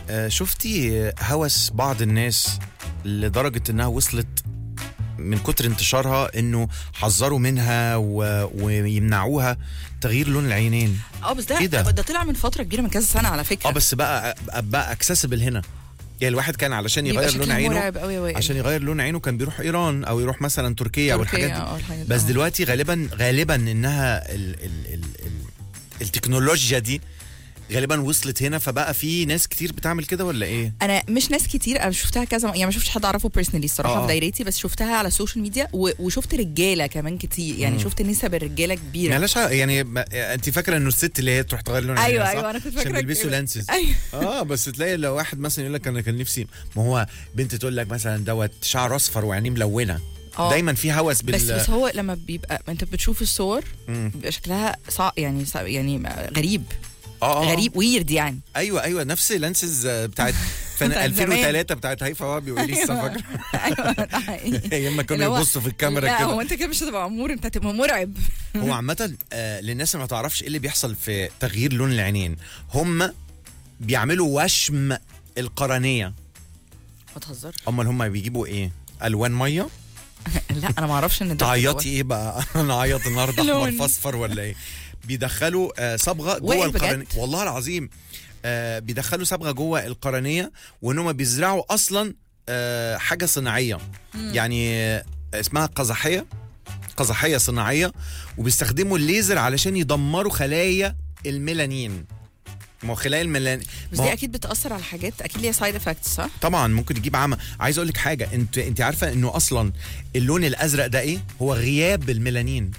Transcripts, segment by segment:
آه، شفتي هوس بعض الناس لدرجة انها وصلت من كتر انتشارها انه حذروا منها و... ويمنعوها تغيير لون العينين اه بس ده إيه ده؟ ده طلع من فتره كبيره من كذا سنه على فكره اه بس بقى بقى اكسسبل هنا يعني الواحد كان علشان بيبقى يغير لون شكلها عينه مرعب قوي يا وائل. عشان يغير لون عينه كان بيروح ايران او يروح مثلا تركيا او تركيا، الحاجات اه، دي الحاجات بس اه. دلوقتي غالبا غالبا انها ال ال ال ال التكنولوجيا دي غالبا وصلت هنا فبقى في ناس كتير بتعمل كده ولا ايه؟ انا مش ناس كتير انا شفتها كذا م- يعني ما شفتش حد اعرفه بيرسونالي الصراحه اه. في دايرتي بس شفتها على السوشيال ميديا و... وشفت رجاله كمان كتير يعني مم. شفت نسب الرجاله كبيره معلش يعني ما- انت فاكره انه الست اللي هي تروح تغير لون ايوه عينها صح؟ ايوه انا كنت عشان فاكره بيلبسوا كده. لانسز ايوه اه بس تلاقي لو واحد مثلا يقول لك انا كان نفسي ما هو بنت تقول لك مثلا دوت شعر اصفر وعينيه ملونه اه. دايما في هوس بال بس بس هو لما بيبقى انت بتشوف الصور مم. بيبقى شكلها صع... يعني صع... يعني غريب اه آه. غريب ويرد يعني ايوه ايوه نفس لانسز آه، بتاعت فن بتاعت زمان. 2003 بتاعت هيفا وابي ولسه فاكره ايوه ده حقيقي. ايام ما اللي كانوا هو- يبصوا في الكاميرا لا هو كده انت كده مش هتبقى امور انت هتبقى مرعب هو عامة آه للناس اللي ما تعرفش ايه اللي بيحصل في تغيير لون العينين هم بيعملوا وشم القرنية ما تهزرش امال هم بيجيبوا ايه الوان ميه لا انا ما اعرفش ان ده تعيطي ايه بقى انا اعيط النهارده احمر لون. فاصفر ولا ايه بيدخلوا آه صبغه جوه وائل بجد؟ القرنيه والله العظيم آه بيدخلوا صبغه جوه القرنيه وان هم بيزرعوا اصلا آه حاجه صناعيه يعني آه اسمها قزحيه قزحيه صناعيه وبيستخدموا الليزر علشان يدمروا خلايا الميلانين ما هو خلايا الميلانين بس ما دي هو- اكيد بتاثر على حاجات اكيد ليها سايد افكتس صح؟ طبعا ممكن يجيب عمى عايز اقول لك حاجه انت انت عارفه انه اصلا اللون الازرق ده ايه هو غياب الميلانين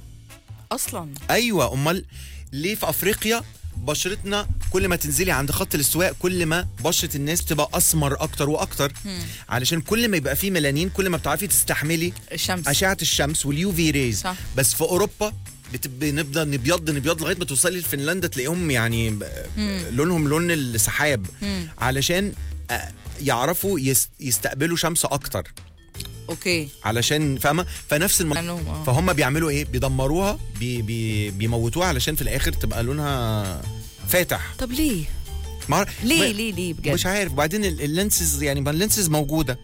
اصلا ايوه امال ليه في افريقيا بشرتنا كل ما تنزلي عند خط الاستواء كل ما بشره الناس بتبقى اسمر اكتر واكتر علشان كل ما يبقى فيه ميلانين كل ما بتعرفي تستحملي الشمس اشعه الشمس واليو في ريز صح. بس في اوروبا بت- بنبدا نبيض نبيض لغايه ما توصلي لفنلندا تلاقيهم يعني ب- لونهم لون السحاب مم. علشان آه، يعرفوا يس- يستقبلوا شمس اكتر اوكي علشان فاهمه فنفس الم... لانهم اه فهم بيعملوا ايه بيدمروها بي بي بيموتوها علشان في الاخر تبقى لونها فاتح طب ليه؟ ما ليه ما- ليه ليه بجد؟ مش عارف وبعدين ال- اللينسز يعني ما اللينسز موجوده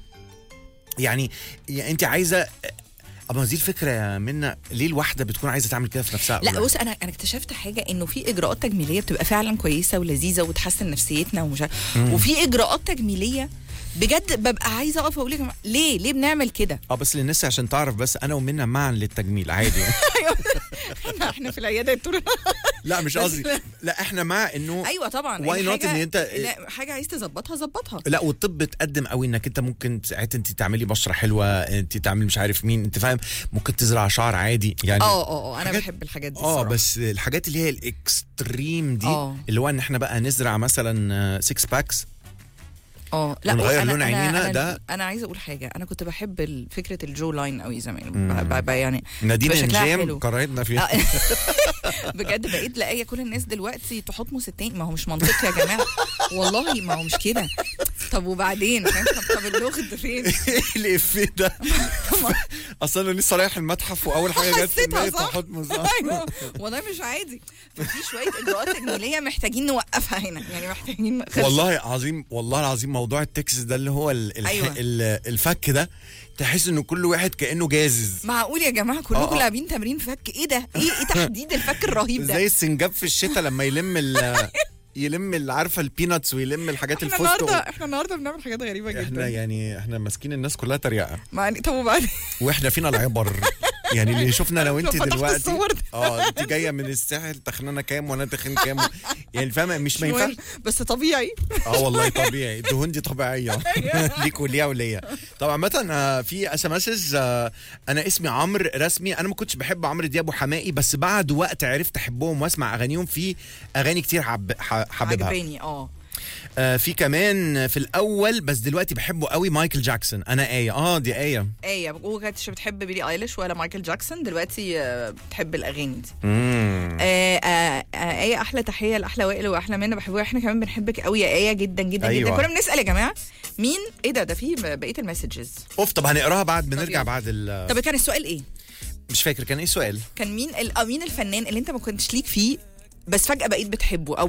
يعني, يعني انت عايزه اما دي الفكره يا منى ليه الواحده بتكون عايزه تعمل كده في نفسها لا أولاً؟ بص انا انا اكتشفت حاجه انه في اجراءات تجميليه بتبقى فعلا كويسه ولذيذه وتحسن نفسيتنا ومش عارف- وفي اجراءات تجميليه بجد ببقى عايزه اقف اقول يا جماعه ليه ليه بنعمل كده؟ اه بس للناس عشان تعرف بس انا ومنى معا للتجميل عادي احنا احنا في العياده طول لا مش قصدي لا احنا مع انه ايوه طبعا Why أي not حاجة- إن أنت- لا حاجه عايز تظبطها ظبطها لا والطب بتقدم قوي انك انت ممكن ساعتها انت تعملي بشره حلوه انت تعملي مش عارف مين انت فاهم ممكن تزرع شعر عادي يعني اه اه اه انا حاجات- بحب الحاجات دي اه الصراحة. بس الحاجات اللي هي الاكستريم دي آه. اللي هو ان احنا بقى نزرع مثلا 6 باكس اه لا ونغير أنا- لون أنا- عينينا أنا ده- انا عايزه اقول حاجه انا كنت بحب ال- فكره الجو لاين قوي زمان مم. ب- ب- يعني نادين بتبقى شكلها انجام حلو. قرايتنا فيها آه، بجد بقيت لاقيه كل الناس دلوقتي تحط موستين ما هو مش منطقي يا جماعه والله ما هو مش كده طب وبعدين فاهم؟ طب طب اللغد فين ايه الافيه ده اصلا انا لسه رايح المتحف واول حاجه جت في حسيتها دماغي صح؟ تحط مزار ايوه والله مش عادي ففي شويه اجراءات تجميليه محتاجين نوقفها هنا يعني محتاجين خلص. والله عظيم والله العظيم موضوع التكسس ده اللي هو ال- الح- أيوة. ال- الفك ده تحس انه كل واحد كانه جازز معقول يا جماعه كلكم آه، آه. لاعبين تمرين فك ايه ده ايه ايه تحديد الفك الرهيب ده زي السنجاب في الشتاء لما يلم ال يلم ال- عارفه البيناتس ويلم الحاجات احنا الفستق النهارده احنا النهارده بنعمل حاجات غريبه احنا جدا يعني احنا ماسكين الناس كلها تريقه مع طب وبعدين واحنا فينا العبر يعني اللي شفنا لو انت فتحت دلوقتي الصور دي. اه انت جايه من الساحل تخنانه كام وانا تخن كام يعني فاهمه مش ما ينفعش مهم، بس طبيعي اه والله طبيعي الدهون دي طبيعيه ليك وليها وليا طبعا عامه آه، في اس ام اس انا اسمي عمرو رسمي انا ما كنتش بحب عمرو دياب وحمائي بس بعد وقت عرفت احبهم واسمع اغانيهم في اغاني كتير حب ح- حاببها عجباني اه آه في كمان في الاول بس دلوقتي بحبه قوي مايكل جاكسون انا ايه اه دي ايه ايه وما كانتش بتحب بيلي ايليش ولا مايكل جاكسون دلوقتي آه، بتحب الاغاني دي مم. آه آه آه ايه احلى تحيه لاحلى وائل واحلى منى بحبوها احنا كمان بنحبك قوي يا ايه جدا جدا أيوة. جدا كنا بنسال يا جماعه مين ايه ده ده في بقيه المسجز اوف طب هنقراها بعد بنرجع يلا. بعد ال طب كان السؤال ايه مش فاكر كان ايه السؤال كان مين ال- آه، مين الفنان اللي انت ما كنتش ليك فيه بس فجاه بقيت بتحبه او